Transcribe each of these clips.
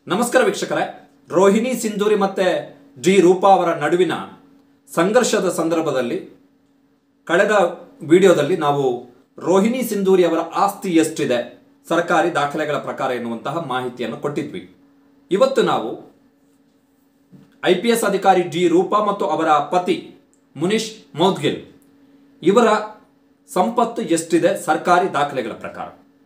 ನಮಸ್ಕಾರ ವೀಕ್ಷಕರೇ ರೋಹಿಣಿ ಸಿಂಧೂರಿ ಮತ್ತೆ ಜಿ ರೂಪಾ ಅವರ ನಡುವಿನ ಸಂಘರ್ಷದ ಸಂದರ್ಭದಲ್ಲಿ ಕಳೆದ ವಿಡಿಯೋದಲ್ಲಿ ನಾವು ರೋಹಿಣಿ ಸಿಂಧೂರಿ ಅವರ ಆಸ್ತಿ ಎಷ್ಟಿದೆ ಸರ್ಕಾರಿ ದಾಖಲೆಗಳ ಪ್ರಕಾರ ಎನ್ನುವಂತಹ ಮಾಹಿತಿಯನ್ನು ಕೊಟ್ಟಿದ್ವಿ ಇವತ್ತು ನಾವು ಐ ಪಿ ಎಸ್ ಅಧಿಕಾರಿ ಜಿ ರೂಪಾ ಮತ್ತು ಅವರ ಪತಿ ಮುನೀಶ್ ಮೌದ್ಗಿಲ್ ಇವರ ಸಂಪತ್ತು ಎಷ್ಟಿದೆ ಸರ್ಕಾರಿ ದಾಖಲೆಗಳ ಪ್ರಕಾರ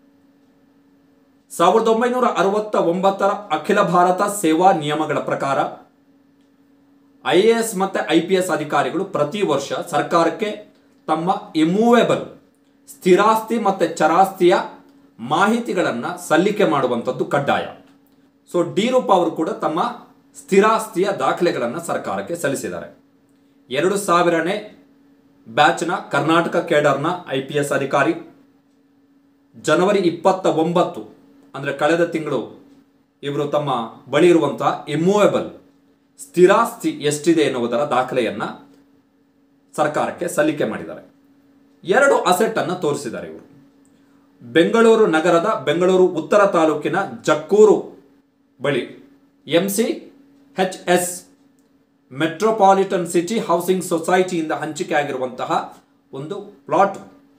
ಸಾವಿರದ ಒಂಬೈನೂರ ಅರವತ್ತ ಒಂಬತ್ತರ ಅಖಿಲ ಭಾರತ ಸೇವಾ ನಿಯಮಗಳ ಪ್ರಕಾರ ಐ ಎ ಎಸ್ ಮತ್ತೆ ಐ ಪಿ ಎಸ್ ಅಧಿಕಾರಿಗಳು ಪ್ರತಿ ವರ್ಷ ಸರ್ಕಾರಕ್ಕೆ ತಮ್ಮ ಇಮೂವೇಬಲ್ ಸ್ಥಿರಾಸ್ತಿ ಮತ್ತೆ ಚರಾಸ್ತಿಯ ಮಾಹಿತಿಗಳನ್ನು ಸಲ್ಲಿಕೆ ಮಾಡುವಂಥದ್ದು ಕಡ್ಡಾಯ ಸೊ ಡಿ ರೂಪ ಅವರು ಕೂಡ ತಮ್ಮ ಸ್ಥಿರಾಸ್ತಿಯ ದಾಖಲೆಗಳನ್ನು ಸರ್ಕಾರಕ್ಕೆ ಸಲ್ಲಿಸಿದ್ದಾರೆ ಎರಡು ಸಾವಿರನೇ ಬ್ಯಾಚ್ನ ಕರ್ನಾಟಕ ಕೇಡರ್ನ ಐ ಪಿ ಎಸ್ ಅಧಿಕಾರಿ ಜನವರಿ ಇಪ್ಪತ್ತ ಒಂಬತ್ತು ಅಂದರೆ ಕಳೆದ ತಿಂಗಳು ಇವರು ತಮ್ಮ ಬಳಿ ಇರುವಂತಹ ಇಮ್ಮೂವೇಬಲ್ ಸ್ಥಿರಾಸ್ತಿ ಎಷ್ಟಿದೆ ಎನ್ನುವುದರ ದಾಖಲೆಯನ್ನ ಸರ್ಕಾರಕ್ಕೆ ಸಲ್ಲಿಕೆ ಮಾಡಿದ್ದಾರೆ ಎರಡು ಅಸೆಟ್ ಅನ್ನು ತೋರಿಸಿದ್ದಾರೆ ಇವರು ಬೆಂಗಳೂರು ನಗರದ ಬೆಂಗಳೂರು ಉತ್ತರ ತಾಲೂಕಿನ ಜಕ್ಕೂರು ಬಳಿ M C H S metropolitan city housing ಸೊಸೈಟಿಯಿಂದ ಹಂಚಿಕೆ ಆಗಿರುವಂತಹ ಒಂದು ಪ್ಲಾಟ್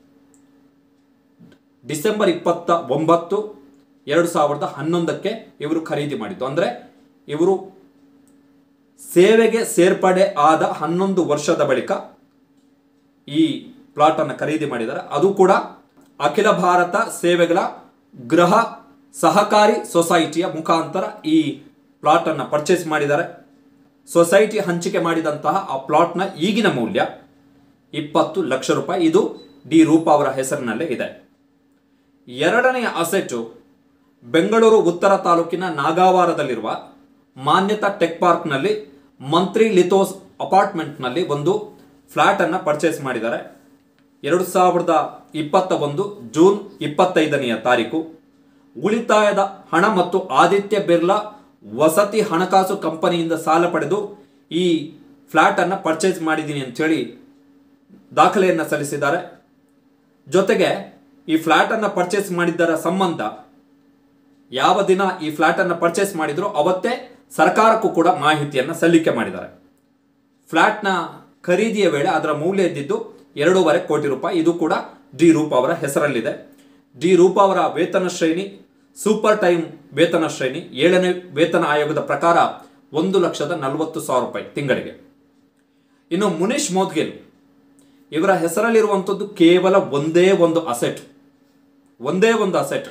ಡಿಸೆಂಬರ್ ಇಪ್ಪತ್ತ ಒಂಬತ್ತು ಎರಡು ಸಾವಿರದ ಹನ್ನೊಂದಕ್ಕೆ ಇವರು ಖರೀದಿ ಮಾಡಿದ್ದು ಅಂದರೆ ಇವರು ಸೇವೆಗೆ ಸೇರ್ಪಡೆ ಆದ ಹನ್ನೊಂದು ವರ್ಷದ ಬಳಿಕ ಈ ಪ್ಲಾಟ್ ಅನ್ನು ಖರೀದಿ ಮಾಡಿದ್ದಾರೆ ಅದು ಕೂಡ ಅಖಿಲ ಭಾರತ ಸೇವೆಗಳ ಗೃಹ ಸಹಕಾರಿ ಸೊಸೈಟಿಯ ಮುಖಾಂತರ ಈ ಪ್ಲಾಟ್ ಅನ್ನು ಪರ್ಚೇಸ್ ಮಾಡಿದ್ದಾರೆ ಸೊಸೈಟಿ ಹಂಚಿಕೆ ಮಾಡಿದಂತಹ ಆ ಪ್ಲಾಟ್ನ ಈಗಿನ ಮೌಲ್ಯ ಇಪ್ಪತ್ತು ಲಕ್ಷ ರೂಪಾಯಿ ಇದು ಡಿ ರೂಪಾ ಅವರ ಹೆಸರಿನಲ್ಲೇ ಇದೆ ಎರಡನೆಯ ಅಸೆಟು ಬೆಂಗಳೂರು ಉತ್ತರ ತಾಲೂಕಿನ ನಾಗಾವಾರದಲ್ಲಿರುವ ಮಾನ್ಯತಾ ಟೆಕ್ ಪಾರ್ಕ್ನಲ್ಲಿ ಮಂತ್ರಿ ಲಿಥೋಸ್ ಅಪಾರ್ಟ್ಮೆಂಟ್ನಲ್ಲಿ ಒಂದು ಫ್ಲ್ಯಾಟ್ ಅನ್ನು ಪರ್ಚೇಸ್ ಮಾಡಿದ್ದಾರೆ ಎರಡು ಸಾವಿರದ ಇಪ್ಪತ್ತ ಒಂದು ಜೂನ್ ಇಪ್ಪತ್ತೈದನೆಯ ತಾರೀಕು ಉಳಿತಾಯದ ಹಣ ಮತ್ತು ಆದಿತ್ಯ ಬಿರ್ಲಾ ವಸತಿ ಹಣಕಾಸು ಕಂಪನಿಯಿಂದ ಸಾಲ ಪಡೆದು ಈ ಫ್ಲ್ಯಾಟ್ ಅನ್ನು ಪರ್ಚೇಸ್ ಮಾಡಿದ್ದೀನಿ ಅಂತೇಳಿ ದಾಖಲೆಯನ್ನು ಸಲ್ಲಿಸಿದ್ದಾರೆ ಜೊತೆಗೆ ಈ ಫ್ಲ್ಯಾಟ್ ಅನ್ನು ಪರ್ಚೇಸ್ ಮಾಡಿದ್ದರ ಸಂಬಂಧ ಯಾವ ದಿನ ಈ ಫ್ಲ್ಯಾಟ್ ಅನ್ನು ಪರ್ಚೇಸ್ ಮಾಡಿದ್ರು ಅವತ್ತೇ ಸರ್ಕಾರಕ್ಕೂ ಕೂಡ ಮಾಹಿತಿಯನ್ನು ಸಲ್ಲಿಕೆ ಮಾಡಿದ್ದಾರೆ ಫ್ಲ್ಯಾಟ್ನ ಖರೀದಿಯ ವೇಳೆ ಅದರ ಮೌಲ್ಯ ಇದ್ದಿದ್ದು ಎರಡೂವರೆ ಕೋಟಿ ರೂಪಾಯಿ ಇದು ಕೂಡ ಡಿ ರೂಪ ಅವರ ಹೆಸರಲ್ಲಿದೆ ಡಿ ರೂಪ ಅವರ ವೇತನ ಶ್ರೇಣಿ ಸೂಪರ್ ಟೈಮ್ ವೇತನ ಶ್ರೇಣಿ ಏಳನೇ ವೇತನ ಆಯೋಗದ ಪ್ರಕಾರ ಒಂದು ಲಕ್ಷದ ನಲವತ್ತು ಸಾವಿರ ರೂಪಾಯಿ ತಿಂಗಳಿಗೆ ಇನ್ನು ಮುನೀಶ್ ಮೋದ್ಗಿಲ್ ಇವರ ಹೆಸರಲ್ಲಿರುವಂಥದ್ದು ಕೇವಲ ಒಂದೇ ಒಂದು ಅಸೆಟ್ ಒಂದೇ ಒಂದು ಅಸೆಟ್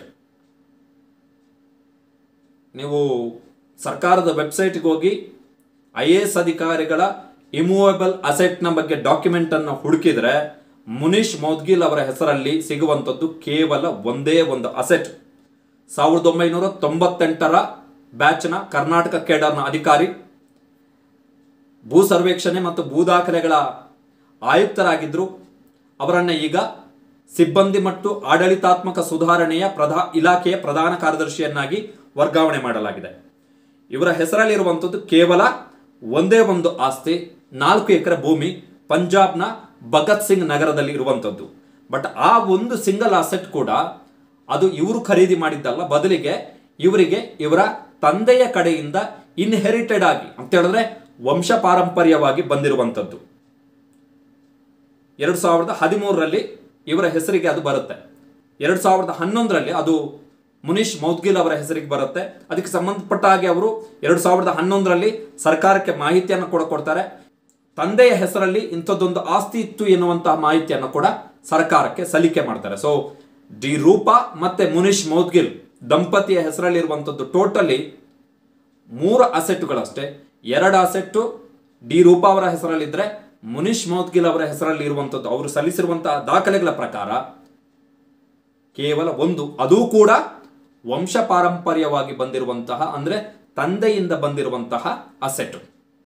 ನೀವು ಸರ್ಕಾರದ ವೆಬ್ಸೈಟ್ಗೆ ಹೋಗಿ ಐ ಎ ಎಸ್ ಅಧಿಕಾರಿಗಳ ಇಮೂವೇಬಲ್ ಅಸೆಟ್ನ ಬಗ್ಗೆ ಡಾಕ್ಯುಮೆಂಟ್ ಅನ್ನು ಹುಡುಕಿದ್ರೆ ಮುನೀಶ್ ಮೌದ್ಗಿಲ್ ಅವರ ಹೆಸರಲ್ಲಿ ಸಿಗುವಂಥದ್ದು ಕೇವಲ ಒಂದೇ ಒಂದು ಅಸೆಟ್ ಸಾವಿರದ ಒಂಬೈನೂರ ತೊಂಬತ್ತೆಂಟರ ಬ್ಯಾಚ್ನ ಕರ್ನಾಟಕ ಕೇಡರ್ನ ಅಧಿಕಾರಿ ಭೂ ಸರ್ವೇಕ್ಷಣೆ ಮತ್ತು ಭೂ ದಾಖಲೆಗಳ ಆಯುಕ್ತರಾಗಿದ್ದರು ಅವರನ್ನ ಈಗ ಸಿಬ್ಬಂದಿ ಮತ್ತು ಆಡಳಿತಾತ್ಮಕ ಸುಧಾರಣೆಯ ಪ್ರಧಾ ಇಲಾಖೆಯ ಪ್ರಧಾನ ಕಾರ್ಯದರ್ಶಿಯನ್ನಾಗಿ ವರ್ಗಾವಣೆ ಮಾಡಲಾಗಿದೆ ಇವರ ಹೆಸರಲ್ಲಿರುವಂಥದ್ದು ಕೇವಲ ಒಂದೇ ಒಂದು ಆಸ್ತಿ ನಾಲ್ಕು ಎಕರೆ ಭೂಮಿ ಪಂಜಾಬ್ನ ಭಗತ್ ಸಿಂಗ್ ನಗರದಲ್ಲಿ ಇರುವಂಥದ್ದು ಬಟ್ ಆ ಒಂದು ಸಿಂಗಲ್ ಅಸೆಟ್ ಕೂಡ ಅದು ಇವರು ಖರೀದಿ ಮಾಡಿದ್ದಲ್ಲ ಬದಲಿಗೆ ಇವರಿಗೆ ಇವರ ತಂದೆಯ ಕಡೆಯಿಂದ ಇನ್ಹೆರಿಟೆಡ್ ಆಗಿ ಅಂತ ಹೇಳಿದ್ರೆ ವಂಶ ಪಾರಂಪರ್ಯವಾಗಿ ಬಂದಿರುವಂಥದ್ದು ಎರಡು ಸಾವಿರದ ಹದಿಮೂರರಲ್ಲಿ ಇವರ ಹೆಸರಿಗೆ ಅದು ಬರುತ್ತೆ ಎರಡು ಸಾವಿರದ ಹನ್ನೊಂದರಲ್ಲಿ ಅದು ಮುನೀಶ್ ಮೌದ್ಗಿಲ್ ಅವರ ಹೆಸರಿಗೆ ಬರುತ್ತೆ ಅದಕ್ಕೆ ಸಂಬಂಧಪಟ್ಟ ಹಾಗೆ ಅವರು ಎರಡು ಸಾವಿರದ ಹನ್ನೊಂದರಲ್ಲಿ ಸರ್ಕಾರಕ್ಕೆ ಮಾಹಿತಿಯನ್ನು ಕೂಡ ಕೊಡ್ತಾರೆ ತಂದೆಯ ಹೆಸರಲ್ಲಿ ಇಂಥದ್ದೊಂದು ಆಸ್ತಿ ಇತ್ತು ಎನ್ನುವಂತಹ ಮಾಹಿತಿಯನ್ನು ಕೂಡ ಸರ್ಕಾರಕ್ಕೆ ಸಲ್ಲಿಕೆ ಮಾಡ್ತಾರೆ ಸೊ ಡಿ ರೂಪಾ ಮತ್ತೆ ಮುನೀಶ್ ಮೌದ್ಗಿಲ್ ದಂಪತಿಯ ಹೆಸರಲ್ಲಿರುವಂಥದ್ದು ಟೋಟಲಿ ಮೂರು ಅಸೆಟ್ಗಳಷ್ಟೇ ಎರಡು ಅಸೆಟ್ಟು ಡಿ ರೂಪಾ ಅವರ ಹೆಸರಲ್ಲಿದ್ದರೆ ಮುನೀಶ್ ಮೌದ್ಗಿಲ್ ಅವರ ಹೆಸರಲ್ಲಿ ಇರುವಂಥದ್ದು ಅವರು ಸಲ್ಲಿಸಿರುವಂತಹ ದಾಖಲೆಗಳ ಪ್ರಕಾರ ಕೇವಲ ಒಂದು ಅದೂ ಕೂಡ ವಂಶ ಪಾರಂಪರ್ಯವಾಗಿ ಬಂದಿರುವಂತಹ ಅಂದರೆ ತಂದೆಯಿಂದ ಬಂದಿರುವಂತಹ ಅಸೆಟ್